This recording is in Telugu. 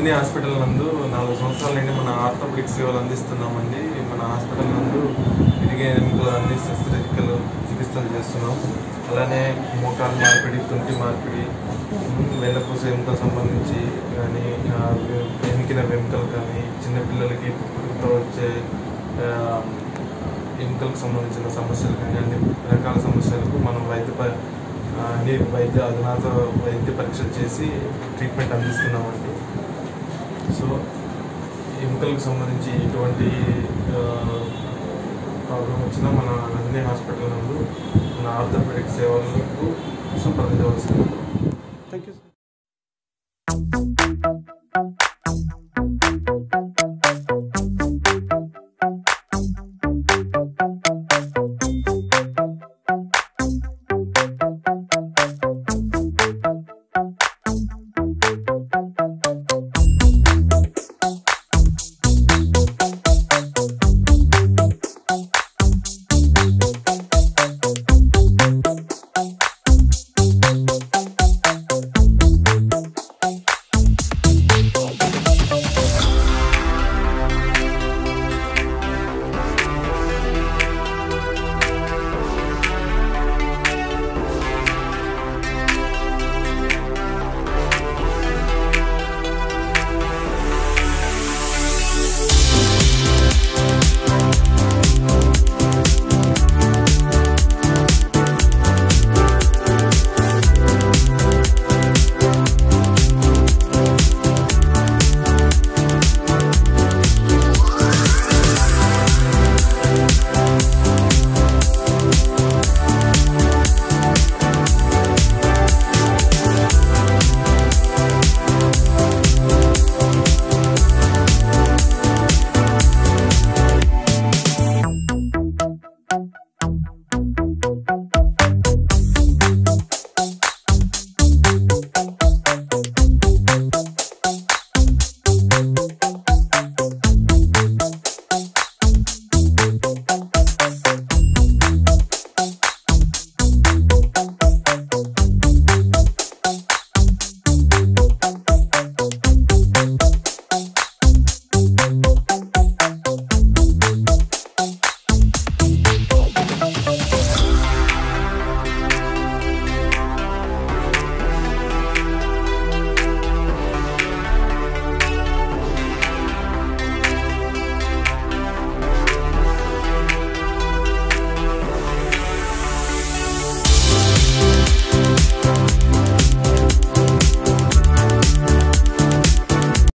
నందిని హాస్పిటల్ నందు నాలుగు సంవత్సరాల నుండి మన ఆర్థోపెడిక్ సేవలు అందిస్తున్నామండి మన హాస్పిటల్ నందు విరిగే ఎముకలు అన్ని శస్త్రచికిత్సలు చికిత్సలు చేస్తున్నాం అలానే మోకాలు మార్పిడి తుంటి మార్పిడి ఉమ్, వెన్నపూస ఎముకలకు సంబంధించి కానీ ఆ, ఎనికిన వెముకలు కానీ చిన్నపిల్లలకి పుట్టుకతో వచ్చే ఆ, ఎముకలకు సంబంధించిన సమస్యలు కానీ అన్ని రకాల సమస్యలకు మనం వైద్య ప- ఆ, అన్ని వైద్య అధునాత వైద్య పరీక్షలు చేసి ట్రీట్మెంట్ అందిస్తున్నామండి సో ఎముకలకు సంబంధించి ఎటువంటి ప్రాబ్లం వచ్చినా మన నందిని హాస్పిటల్ నందు మన ఆర్థోపెడిక్ సేవలకు సంప్రదించవలసింది థ్యాంక్ యూ